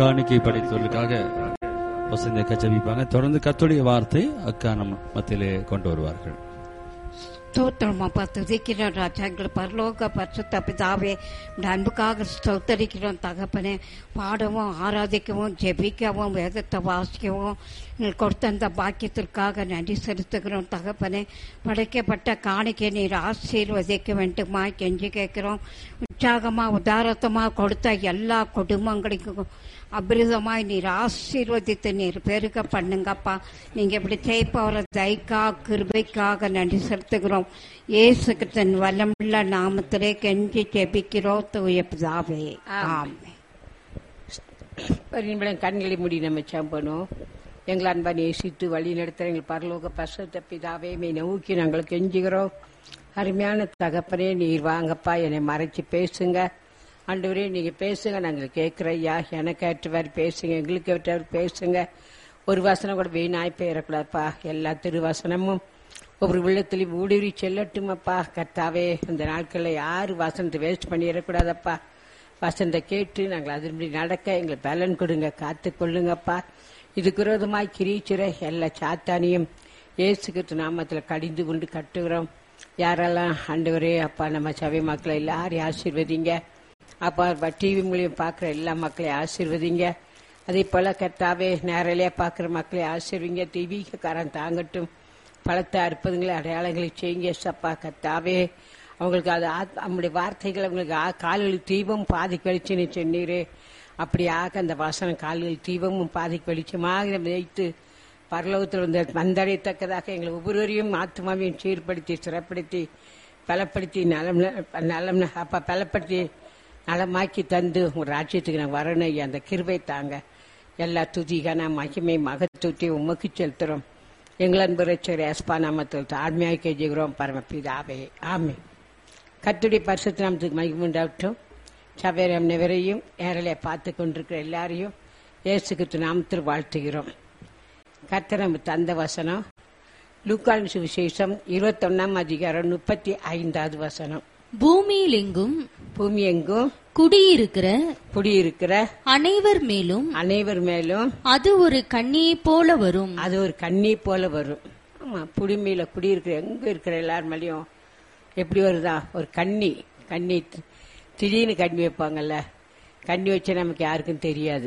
காணிக்கை படைத்தவர்களுக்காக வசந்த கச்சபிப்பாங்க தொடர்ந்து கத்துடைய வார்த்தை அக்கா நம்ம மத்தியிலே கொண்டு வருவார்கள் ஸ்தோத்திரம் அப்பா துதிக்கிறோம் ராஜா எங்கள் பரலோக பரிசுத்த பிதாவே இந்த அன்புக்காக ஸ்தோத்தரிக்கிறோம் தகப்பனே பாடவும் ஆராதிக்கவும் ஜெபிக்கவும் வேதத்தை வாசிக்கவும் எங்கள் கொடுத்த அந்த பாக்கியத்திற்காக நன்றி செலுத்துகிறோம் தகப்பனே படைக்கப்பட்ட காணிக்கை நீர் ஆசீர்வதிக்க வேண்டுமா கெஞ்சி கேட்கிறோம் உற்சாகமா உதாரத்தமா கொடுத்த எல்லா குடும்பங்களுக்கும் அபிரிதமாய் நீர் ஆசீர்வதித்து நீர் பெருக பண்ணுங்கப்பா நீங்க இப்படி செய்ப்பவர தைக்கா கிருபைக்காக நன்றி செலுத்துகிறோம் இயேசு கிறிஸ்தன் வல்லமுள்ள நாமத்திலே கெஞ்சி ஜெபிக்கிறோம் தூய பிதாவே ஆமென் பரின்பலம் கண்களை மூடி நம்ம சம்பணும் எங்கள் அன்பா நேசித்து வழி நடத்துகிற எங்கள் பரலோக பசுத்த பிதாவே மே நோக்கி நாங்கள் கெஞ்சுகிறோம் அருமையான தகப்பனே நீர் வாங்கப்பா என்னை மறைச்சு பேசுங்க ஆண்டவரே நீங்க பேசுங்க நாங்கள் கேட்குறோம் ஐயா எனக்கு ஏற்றவர் பேசுங்க எங்களுக்கு ஏற்றவர் பேசுங்க ஒரு வசனம் கூட வீணாய் போயிடக்கூடாதுப்பா எல்லா திருவசனமும் ஒவ்வொரு உள்ளத்திலையும் ஊடுருவி செல்லட்டுமப்பா கர்த்தாவே இந்த நாட்களில் யாரும் வசனத்தை வேஸ்ட் பண்ணிடக்கூடாதப்பா வசந்த கேட்டு நாங்கள் அதன்படி நடக்க எங்களுக்கு பலன் கொடுங்க காத்து கொள்ளுங்கப்பா இதுக்கு விரோதமாய் கிரீச்சிற எல்லா சாத்தானியும் இயேசுகிட்டு நாமத்தில் கடிந்து கொண்டு கட்டுகிறோம் யாரெல்லாம் ஆண்டவரே அப்பா நம்ம சபை மக்களை எல்லாரையும் ஆசீர்வதிங்க அப்பா டிவி மூலியம் பார்க்குற எல்லா மக்களையும் ஆசீர்வதிங்க அதே போல கர்த்தாவே நேரலையா பார்க்குற மக்களை ஆசீர்வீங்க டிவிக்காரன் தாங்கட்டும் பலத்தை அற்புதங்களை அடையாளங்களை செய்யுங்க சப்பா கர்த்தாவே அவங்களுக்கு அது ஆத்- நம்முடைய வார்த்தைகள் அவங்களுக்கு ஆ- கால்களுக்கு தீபம் பாதிக்கு வெளிச்சுன்னு சொன்னீரே அப்படியாக அந்த வாசனம் கால்கள் தீபமும் பாதிக்கு வெளிச்சமாக வைத்து பரலோகத்தில் வந்து வந்தடையத்தக்கதாக எங்களை ஒவ்வொருவரையும் ஆத்மாவையும் சீர்படுத்தி சிறப்படுத்தி பலப்படுத்தி நலம் நலம் அப்ப பலப்படுத்தி நலமாக்கி தந்து உங்க ராஜ்யத்துக்கு நான் வரணும் ஐயா. அந்த கிருபை தாங்க எல்லா துதிகான மகிமை மகத்துவத்தை உமக்கு செலுத்துறோம் எங்கள் அன்பு ரச்சர் எஸ்பா நாமத்தில் தாழ்மையாக கெஞ்சுகிறோம் பரமபிதாவே ஆமே கத்துடைய பரிசுத்த நாமத்துக்கு மகிமை உண்டாகட்டும் சபையம் நிவரையும் நேரலை பார்த்து கொண்டிருக்கிற எல்லாரையும் இயேசுக்கு நாமத்தில் வாழ்த்துகிறோம் கர்த்தர் நமக்கு தந்த வசனம் லூக்கான் சுவிசேஷம் இருபத்தொன்னாம் அதிகாரம் முப்பத்தி ஐந்தாவது வசனம் பூமியில் எங்கும் பூமி எங்கும் குடியிருக்கிற குடியிருக்கிற அனைவர் மேலும் அனைவர் மேலும் அது ஒரு கண்ணியைப் போல வரும் அது ஒரு கண்ணி போல வரும் ஆமா புடிமையில குடியிருக்கிற எங்க இருக்கிற எல்லார் மேலயும் எப்படி வருதா ஒரு கண்ணி கண்ணி தி- திடீர்னு கண்ணி வைப்பாங்கல்ல கண்ணி வச்சா நமக்கு யாருக்கும் தெரியாது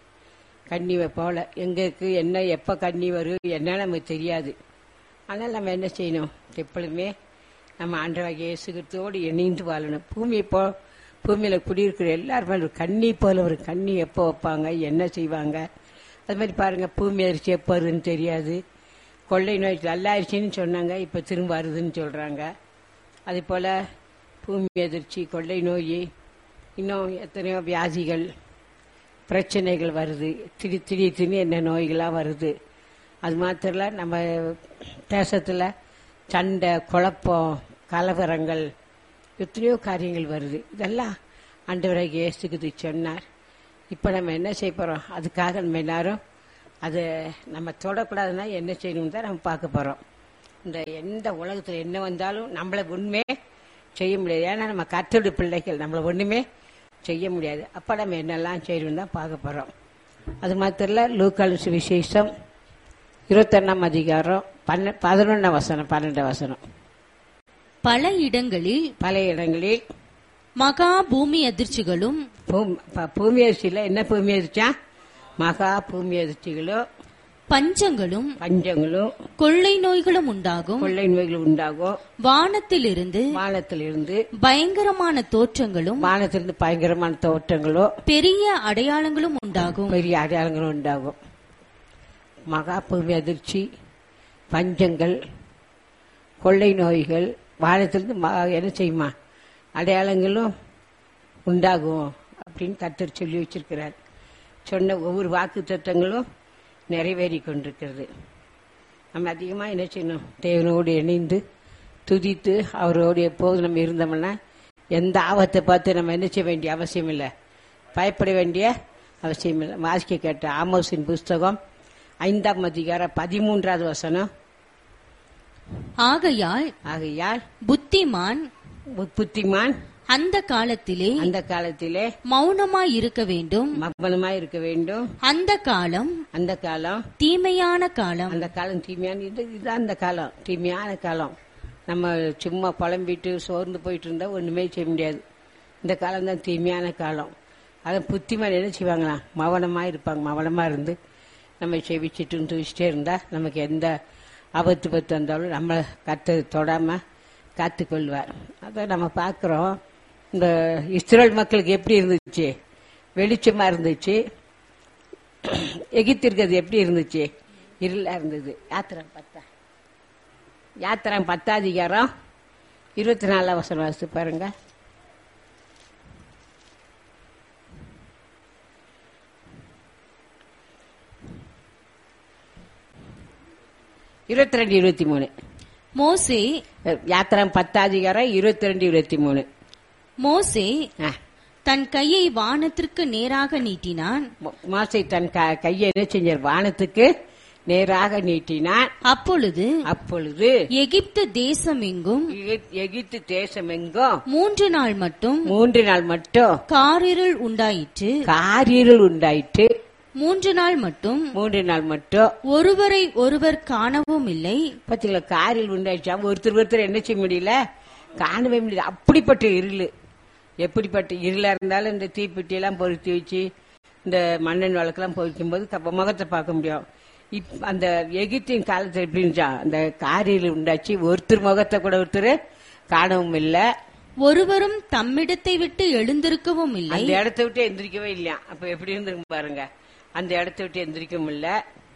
கண்ணி வைப்போல எங்க இருக்கு என்ன எப்ப கண்ணி வரும் என்ன நமக்கு தெரியாது ஆனால் நம்ம என்ன செய்யணும் எப்பொழுதுமே நம்ம ஆண்டவராகிய இயேசுகிறிஸ்துவோடு இணைந்து வாழணும் பூமி போ பூமியில குடியிருக்கிற எல்லாரும் மேல ஒரு கண்ணி போல ஒரு கண்ணி எப்போ வைப்பாங்க என்ன செய்வாங்க அது மாதிரி பாருங்க பூமி அதிர்ச்சி எப்போ வருதுன்னு தெரியாது கொள்ளை நோய் நல்லாயிருச்சுன்னு சொன்னாங்க இப்போ திரும்ப வருதுன்னு சொல்றாங்க அதே போல பூமி அதிர்ச்சி கொள்ளை நோய் இன்னும் எத்தனையோ வியாதிகள் பிரச்சனைகள் வருது திடீர் திடீர் திடீர்னு என்ன நோய்களாக வருது அது மாத்திரம் இல்ல, நம்ம தேசத்தில் சண்டை குழப்பம் கலவரங்கள் எத்தனையோ காரியங்கள் வருது இதெல்லாம் ஆண்டவராக இயேசுக்கு சொன்னார் இப்போ நம்ம என்ன செய்ய போகிறோம் அதுக்காக நம்ம எல்லாரும் அதை நம்ம தொடக்கூடாதுன்னா என்ன செய்யணும்னு தான் நம்ம பார்க்க போகிறோம் இந்த எந்த உலகத்தில் என்ன வந்தாலும் நம்மளை ஒன்றுமே செய்ய முடியாது ஏன்னா நம்ம கத்தோடு பிள்ளைகள் நம்மளை ஒன்றுமே செய்ய முடியாது அப்போ நம்ம என்னெல்லாம் செய்யணும்னு தான் பார்க்க போகிறோம் அது மாத்திரம் இல்ல, லூக்கால் விசேஷம் இருபத்தொன்னாம் அதிகாரம் பன்ன பதினொன்றாம் வசனம் பன்னெண்டாம் வசனம் பல இடங்களில் பல இடங்களில் மகா பூமி அதிர்ச்சிகளும் பூமி ப- பூமி அதிர்ச்சியில் என்ன பூமி அதிர்ச்சா மகா பூமி அதிர்ச்சிகளும் பஞ்சங்களும் பஞ்சங்களும் கொள்ளை நோய்களும் உண்டாகும் கொள்ளை நோய்கள் உண்டாகும் வானத்திலிருந்து வானத்திலிருந்து பயங்கரமான தோற்றங்களும் வானத்திலிருந்து பயங்கரமான தோற்றங்களும் பெரிய அடையாளங்களும் உண்டாகும் பெரிய அடையாளங்களும் உண்டாகும் மகா பூமி அதிர்ச்சி பஞ்சங்கள் கொள்ளை நோய்கள் வானத்திலிருந்து ம- என்ன செய்யுமா அடையாளங்களும் உண்டாகும் அப்படின்னு கத்தர் சொல்லி வச்சிருக்கிறார் சொன்ன ஒவ்வொரு வாக்கு தத்துவங்களும் நிறைவேறி கொண்டிருக்கிறது நம்ம அதிகமாக என்ன செய்யணும் தேவனோடு இணைந்து துதித்து அவரோடு எப்போது நம்ம இருந்தோம்னா எந்த ஆபத்தை பார்த்து நம்ம என்ன செய்ய வேண்டிய அவசியம் இல்லை பயப்பட வேண்டிய அவசியம் இல்லை வாசிக்க கேட்ட ஆமோஸின் புஸ்தகம் ஐந்தாம் அதிகாரம் பதிமூன்றாவது வசனம் ஆகையால் ஆகையால் புத்திமான் பு- புத்திமான் அந்த காலத்திலே அந்த காலத்திலே மௌனமாய் இருக்க வேண்டும் மௌனமாய் இருக்க வேண்டும் அந்த காலம் அந்த காலம் தீமையான காலம் அந்த காலம் தீமையான இது இதுதான் அந்த காலம் தீமையான காலம் நம்ம சும்மா புலம்பிட்டு சோர்ந்து போயிட்டு இருந்தா ஒண்ணுமே செய்ய முடியாது இந்த காலம் தான் தீமையான காலம் அதை புத்திமான் என்ன செய்வாங்களாம் மௌனமா இருப்பாங்க மௌனமா இருந்து நம்ம செவிச்சிட்டு தூச்சிட்டே இருந்தா நமக்கு எந்த ஆபத்து பத்து வந்தாலும் நம்மளை கத்து தொடாம காத்து கொள்வார் அதை நம்ம பார்க்கிறோம் இந்த இஸ்ரேல் மக்களுக்கு எப்படி இருந்துச்சு வெளிச்சமா இருந்துச்சு எகிப்திற்கு அது எப்படி இருந்துச்சு இருளா இருந்தது யாத்திரம் பத்தா யாத்திரம் பத்தாதிகாரம் இருபத்தி நாலாம் வசனம் வாசித்து பாருங்க இருபத்தி ரெண்டு இருபத்தி மூணு மோசே யாத்திரம் பத்தாதிகாரம் இருபத்தி ரெண்டு இருபத்தி மூணு மோசே ஆ. தன் கையை வானத்திற்கு நேராக நீட்டினான் மோ- மோசே தன் க- கையை என்ன செஞ்சார் வானத்துக்கு நேராக நீட்டினான் அப்பொழுது அப்பொழுது எகிப்து தேசம் எங்கும் எகிப்து- எகிப்து தேசம் எங்கும் மூன்று நாள் மட்டும் மூன்று நாள் மட்டும் காரிருள் உண்டாயிற்று காரிருள் உண்டாயிற்று மூன்று நாள் மட்டும் மூன்று நாள் மட்டும் ஒருவரை ஒருவர் காணவும் இல்லை பாத்தீங்களா காரில் உண்டாயிடுச்சா ஒருத்தர் ஒருத்தர் என்ன செய்ய முடியல காணவே முடியல அப்படிப்பட்ட இருள் எப்படிப்பட்ட இருளா இருந்தாலும் இந்த தீப்பெட்டி எல்லாம் பொருத்தி வச்சு இந்த மண்ணெண் வழக்கெல்லாம் பொறிக்கும் போது கப்ப- முகத்தை பார்க்க முடியும் இப் அந்த எகிப்தின் காலத்துல எப்படி இருந்துச்சா அந்த காரில் உண்டாச்சு ஒருத்தர் முகத்தை கூட ஒருத்தர் காணவும் இல்லை ஒருவரும் தம்மிடத்தை விட்டு எழுந்திருக்கவும் இல்லை அந்த இடத்த விட்டு எந்திரிக்கவே இல்லையா அப்ப எப்படி இருந்திருக்கு பாருங்க அந்த இடத்த விட்டு எந்திரிக்கவும் இல்லை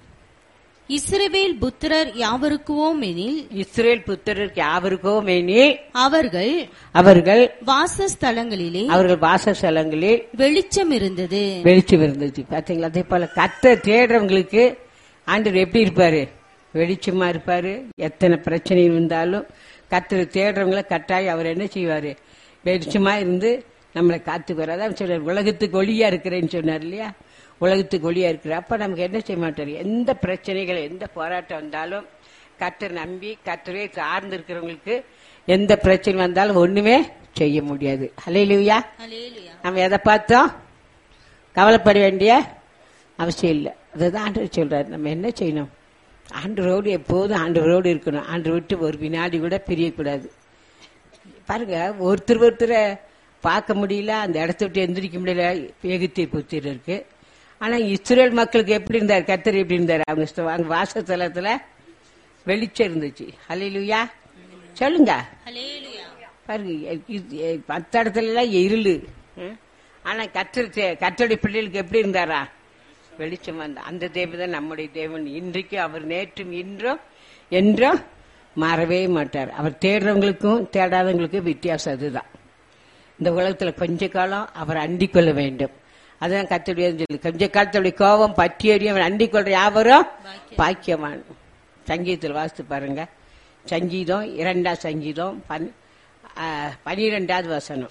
இஸ்ரவேல் புத்திரர் யாவருக்குவோம் எனில் இஸ்ரேல் புத்திரருக்கு யாவருக்கோ மேனி அவர்கள் அவர்கள் வாசஸ்தலங்களிலே அவர்கள் வாசஸ்தலங்களில் வெளிச்சம் இருந்தது வெளிச்சம் இருந்துச்சு பாத்தீங்களா அதே போல கத்த தேடுறவங்களுக்கு ஆண்டவர் எப்படி இருப்பாரு வெளிச்சமா இருப்பாரு எத்தனை பிரச்சனை இருந்தாலும் கத்தரை தேடுறவங்கள கட்டாயம் அவர் என்ன செய்வாரு வெளிச்சமா இருந்து நம்மளை காத்துக்குவார் அதான் சொல்றாரு உலகத்துக்கு ஒளியா இருக்கிறேன்னு சொன்னார் இல்லையா உலகத்துக்கு ஒளியா இருக்கிற அப்ப நமக்கு என்ன செய்ய மாட்டாரு எந்த பிரச்சனைகள் எந்த போராட்டம் வந்தாலும் கத்தர் நம்பி கத்தரே சார்ந்து இருக்கிறவங்களுக்கு எந்த பிரச்சனை வந்தாலும் ஒண்ணுமே செய்ய முடியாது ஹalleluya நம்ம எதை பார்த்தோம் கவலைப்பட வேண்டிய அவசியம் இல்லை அதுதான் ஆண்டவர் சொல்றாரு நம்ம என்ன செய்யணும் ஆண்டவரோடு எப்போதும் ஆண்டவரோடு இருக்கணும் ஆண்டு விட்டு ஒரு வினாடி கூட பிரியக்கூடாது பாருங்க ஒருத்தர் ஒருத்தரை பார்க்க முடியல அந்த இடத்த விட்டு எந்திரிக்க முடியல எகிப்திய புத்திர இருக்கு ஆனா இஸ்ரேல் மக்களுக்கு எப்படி இருந்தார் கத்தர் எப்படி இருந்தார் அவங்க ஸ்த- அவங்க வாசஸ்தலத்துல வெளிச்சம் இருந்துச்சு ஹalleluya சொல்லுங்க பாருங்க இது- இது- மத்த இடத்துல எல்லாம் இருளு ம்? ஆனா கத்தர் தே- கத்தருடைய பிள்ளைகளுக்கு எப்படி இருந்தாரா வெளிச்சம் வந்த அந்த தேவன் தான் நம்முடைய தேவன் இன்றைக்கு அவர் நேற்றும் இன்றும் என்றும் மாறவே மாட்டார் அவர் தேடுறவங்களுக்கும் தேடாதவங்களுக்கும் வித்தியாசம் அதுதான் இந்த உலகத்துல கொஞ்ச காலம் அவர் அண்டிக் கொள்ள வேண்டும் அதுதான் கத்தருடைய சொல்லி கொஞ்ச காலத்துடைய கோபம் பற்றி எறியும் அவன் அண்டிக் கொள்ற யாவரும் பாக்கியவான் சங்கீதத்தில் வாசித்து பாருங்க சங்கீதம் இரண்டாம் சங்கீதம் பன் ஆ, பனிரெண்டாவது வசனம்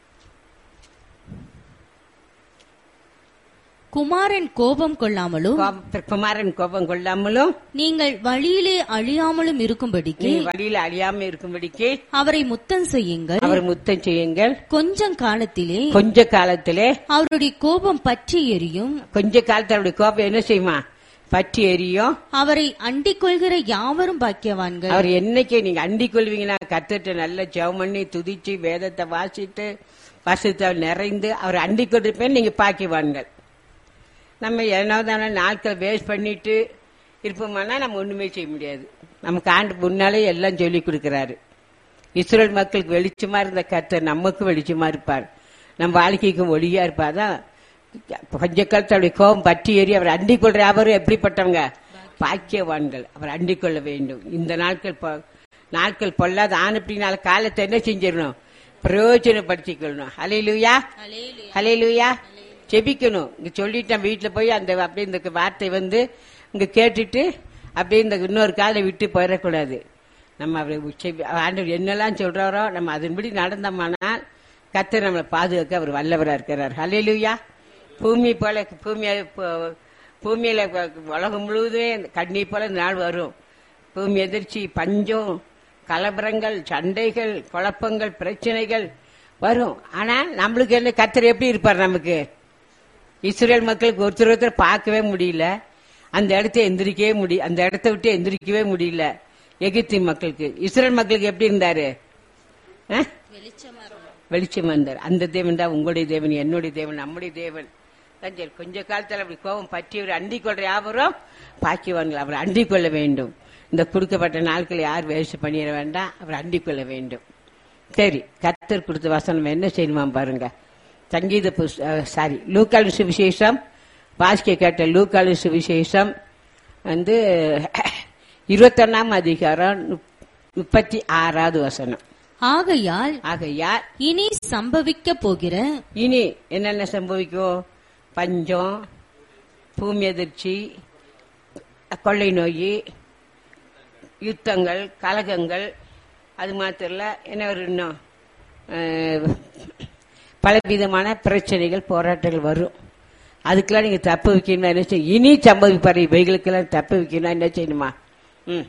குமாரன் கோபம் கொள்ளாமலும் கோப- குமாரன் கோபம் கொள்ளாமலும் நீங்கள் வழியிலே அழியாமலும் இருக்கும்படிக்கு நீ வழியில அழியாம இருக்கும்படிக்கு அவரை முத்தம் செய்யுங்கள் அவர் முத்தம் செய்யுங்கள் கொஞ்சம் காலத்திலே கொஞ்ச காலத்திலே அவருடைய கோபம் பற்றி எரியும் கொஞ்ச காலத்துல அவருடைய கோபம் என்ன செய்யுமா பற்றி எரியும் அவரை அண்டிக் கொள்கிற யாவரும் பாக்கியவான்கள் அவர் என்னைக்கு நீங்க அண்டிக் கொள்வீங்கன்னா கத்துட்டு நல்ல ஜெபம் பண்ணி துதிச்சு வேதத்தை வாசித்து வசத்தை நிறைந்து அவர் அண்டிக் கொண்டிருப்பேன் நீங்க பாக்கிவான்கள் நம்ம என்னதான நாட்கள் வேஸ்ட் பண்ணிட்டு இருப்போம்னா நம்ம ஒண்ணுமே செய்ய முடியாது நமக்கு ஆண்டு முன்னாலே எல்லாம் சொல்லி கொடுக்கிறாரு இஸ்ரேல் மக்களுக்கு வெளிச்சமா இருந்த கர்த்தர் நமக்கு வெளிச்சமா இருப்பார் நம்ம வாழ்க்கைக்கும் ஒளியா இருப்பாதான் கொஞ்ச காலத்து அவருடைய கோபம் பற்றி ஏறி அவர் அண்டிக் கொள்ற அவரும் எப்படிப்பட்டவங்க பாக்கியவான்கள் அவர் அண்டிக் கொள்ள வேண்டும் இந்த நாட்கள் பொ- நாட்கள் பொல்லாத ஆனப்பினால காலத்தை என்ன செஞ்சிடணும் பிரயோஜனப்படுத்திக்கொள்ளணும் ஹலையிலுயா ஹலையிலுயா செபிக்கணும் இங்க சொல்லிட்டேன் வீட்டுல போய் அந்த அப்படியே இந்த வார்த்தை வந்து இங்க கேட்டுட்டு அப்படியே இந்த இன்னொரு காலை விட்டு போயிடக்கூடாது நம்ம அவரை செபி- ஆண்டவர் என்னெல்லாம் சொல்றாரோ நம்ம அதன்படி நடந்தோம்னால் கர்த்தர் நம்மளை பாதுகாக்க அவர் வல்லவரா இருக்கிறார் ஹalleluya பூமி போல பூமி ப- பூமியில ப- உலகம் முழுவதுமே கண்ணி போல இந்த நாள் வரும் பூமி எதிர்ச்சி பஞ்சம் கலவரங்கள் சண்டைகள் குழப்பங்கள் பிரச்சனைகள் வரும் ஆனா நம்மளுக்கு என்ன கத்தர் எப்படி இருப்பார் நமக்கு இஸ்ரேல் மக்களுக்கு ஒருத்தர் ஒருத்தர் பார்க்கவே முடியல அந்த இடத்த எந்திரிக்கவே முடிய அந்த இடத்த விட்டு எந்திரிக்கவே முடியல எகிப்தி மக்களுக்கு இஸ்ரேல் மக்களுக்கு எப்படி இருந்தாரு ஆ? வெளிச்சமா இருந்தார் அந்த தேவன் தான் உங்களுடைய தேவன் என்னுடைய தேவன் நம்முடைய தேவன் தான் சரி, கொஞ்ச காலத்துல அப்படி கோபம் பற்றி ஒரு அண்டிக் கொள்ற யாவரும் பாக்கியவான்கள் அவர் அண்டிக் கொள்ள வேண்டும் இந்த கொடுக்கப்பட்ட நாட்களை யார் வேஸ்ட் பண்ணிட வேண்டாம் அவர் அண்டிக் கொள்ள வேண்டும் சரி கத்தர் கொடுத்த வசனம் என்ன செய்யணுமா பாருங்க சங்கீத சாரி லூக்காலு சுவிசேஷம் வாசிக்க கேட்ட லூக்காலு சுவிசேஷம் வந்து இருபத்தொன்னாம் அதிகாரம் முப்- முப்பத்தி ஆறாவது வசனம் ஆகையால் ஆகையால் இனி சம்பவிக்க போகிற இனி என்னென்ன சம்பவிக்கும் பஞ்சம் பூமி எதிர்ச்சி கொள்ளை நோய் யுத்தங்கள் கலகங்கள் அது மாத்திரம் இல்ல என்ன ஒரு இன்னும் அஹ், பலவிதமான பிரச்சனைகள் போராட்டங்கள் வரும் அதுக்கெல்லாம் நீங்க தப்பு வைக்கணும்னா என்ன செய்யும் இனி சம்பவிப்பாரு இவைகளுக்கெல்லாம் தப்பு வைக்கணும்னா என்ன செய்யணுமா ம்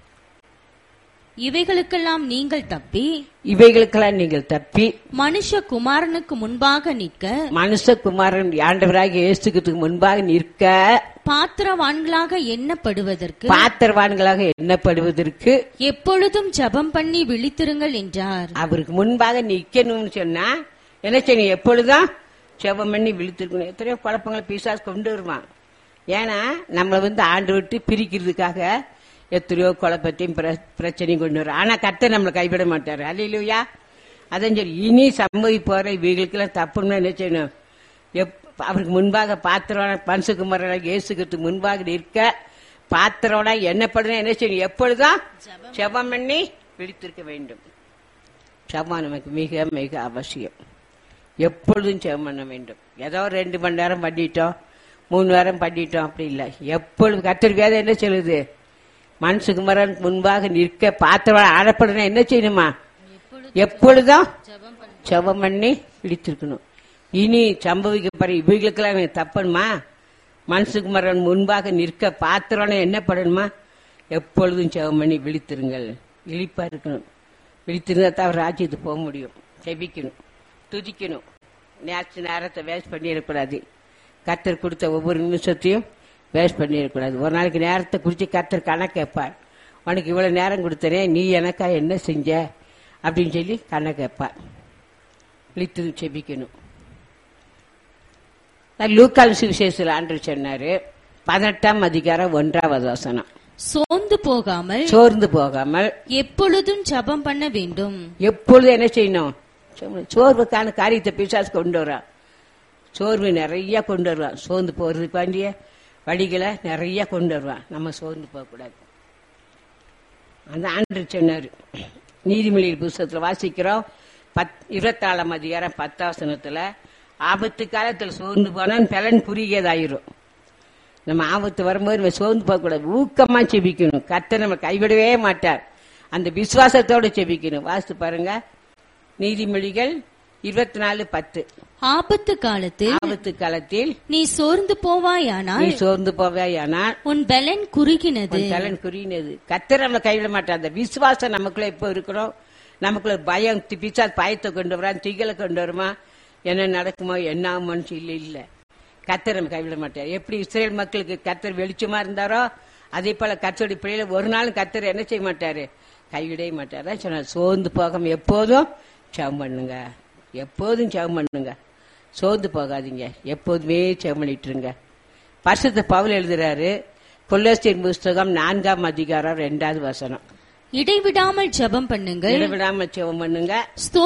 இவைகளுக்கெல்லாம் நீங்கள் தப்பி இவைகளுக்கெல்லாம் நீங்கள் தப்பி மனுஷகுமாரனுக்கு முன்பாக நிற்க மனுஷகுமாரன் ஆண்டவராக இயேசுக்கு முன்பாக நிற்க பாத்திரவான்களாக எண்ணப்படுவதற்கு பாத்திரவான்களாக எண்ணப்படுவதற்கு எப்பொழுதும் ஜெபம் பண்ணி விழித்திருங்கள் என்றார் அவருக்கு முன்பாக நிக்கணும்னு சொன்னா என்ன செய்யணும் எப்பொழுதும் செவம் பண்ணி விழுத்திருக்கணும் எத்தனையோ குழப்பங்களை பிசாஸ் கொண்டு வருவான் ஏன்னா நம்மளை வந்து ஆண்டு விட்டு பிரிக்கிறதுக்காக எத்தனையோ குழப்பத்தையும் பிர- பிரச்சனையும் கொண்டு வரும் ஆனா கர்த்தர் நம்மளை கைவிட மாட்டாரு அல்லையா அதான் சரி இனி சம்பவிப்போற இவைகளுக்கெல்லாம் தப்புன்னு என்ன செய்யணும் எப்- அவருக்கு முன்பாக பாத்திரம் பன்சுகுமாரனாக இயேசுக்கு முன்பாக நிற்க பாத்திரம்னா என்னப்படும் என்ன செய்யணும் எப்பொழுதும் செபம் பண்ணி விழித்திருக்க வேண்டும் செபம் நமக்கு மிக மிக அவசியம் எப்பொழுதும் செபம் பண்ண வேண்டும் ஏதோ ஒரு ரெண்டு மணி நேரம் பண்ணிட்டோம் மூணு நேரம் பண்ணிட்டோம் அப்படி இல்லை எப்பொழுது கத்தர் வேதம் என்ன சொல்லுது மனசுகுமரன் முன்பாக நிற்க பாத்திரம் ஆடப்படணும் என்ன செய்யணுமா எப்பொழுதும் செபம் பண்ணி பிடித்திருக்கணும் இனி சம்பவிக்கப்படுற இவைகளுக்கெல்லாம் எனக்கு தப்பணுமா மனசுகுமரன் முன்பாக நிற்க பாத்திரம் என்ன பண்ணணுமா எப்பொழுதும் செபம் பண்ணி விழித்திருங்கள் இழிப்பா இருக்கணும் விழித்திருந்தா தான் அவர் ராஜ்யத்துக்கு போக முடியும் செபிக்கணும் துதிக்கணும் நேற்று நேரத்தை வேஸ்ட் பண்ணிடக்கூடாது கத்தர் கொடுத்த ஒவ்வொரு நிமிஷத்தையும் வேஸ்ட் பண்ணிடக்கூடாது ஒரு நாளைக்கு நேரத்தை குறித்து கத்தர் கணக்கு கேட்பார் உனக்கு இவ்வளவு நேரம் கொடுத்தனே நீ எனக்கா என்ன செஞ்ச அப்படின்னு சொல்லி கணக்கு கேட்பார் விழித்து செபிக்கணும் லூக்கால் சுவிசேஷத்தில் ஆண்டு சொன்னாரு பதினெட்டாம் அதிகாரம் ஒன்றாவது வசனம் சோர்ந்து போகாமல் சோர்ந்து போகாமல் எப்பொழுதும் ஜெபம் பண்ண வேண்டும் எப்பொழுதும் என்ன செய்யணும் சோர்வு- சோர்வுக்கான காரியத்தை பிசாசு கொண்டு வரான் சோர்வு நிறைய கொண்டு வருவான் சோர்ந்து போறது பாண்டிய வழிகளை நிறைய கொண்டு வருவான் நம்ம சோர்ந்து போகக்கூடாது அந்த ஆண்டு சொன்னாரு நீதிமொழியில் புஸ்தகத்துல வாசிக்கிறோம் பத் இருபத்தாலாம் அதிகாரம் பத்தாவசனத்துல ஆபத்து காலத்துல சோர்ந்து போனால் பலன் குறுகியதாயிரும் நம்ம ஆபத்து வரும்போது நம்ம சோர்ந்து போகக்கூடாது ஊக்கமா செபிக்கணும் கர்த்தர் நம்ம கைவிடவே மாட்டார் அந்த விசுவாசத்தோட செபிக்கணும் வாசித்து பாருங்க நீதிமொழிகள் இருபத்தி நாலு பத்து ஆபத்து காலத்தில் ஆபத்து காலத்தில் நீ சோர்ந்து நீ போவாயானால் சோர்ந்து போவாயானால் உன் பலன் குறுகினது உன் பலன் குறியினது கர்த்தர் நம்மளை கைவிட மாட்டார் அந்த விசுவாசம் நமக்குள்ள எப்போ இருக்கணும் நமக்குள்ள பயம் தி- பிசாசு பயத்தை கொண்டு வரான் திகலை கொண்டு வருமா என்ன நடக்குமோ என்ன ஆகுமோன்னு சொல்லி இல்ல கர்த்தர் நம்ம கைவிட மாட்டார் எப்படி இஸ்ரேல் மக்களுக்கு கர்த்தர் வெளிச்சமா இருந்தாரோ அதே போல கர்த்தருடைய பிள்ளைகளை ஒரு நாளும் கர்த்தர் என்ன செய்ய மாட்டாரு கைவிடவே மாட்டார் அதான் சொன்னார் சோர்ந்து போகாம எப்போதும் செவம் பண்ணுங்க எப்போதும் செவம் பண்ணுங்க சோர்ந்து போகாதீங்க எப்போதுமே செவம் பண்ணிட்டு இருங்க பரிசுத்த பவுல் எழுதுறாரு கொல்லஸ்தீன் புஸ்தகம் நான்காம் அதிகாரம் ரெண்டாவது வசனம் இடைவிடாமல் ஜெபம் பண்ணுங்கள் இடைவிடாம செவம் பண்ணுங்க ஸ்தோ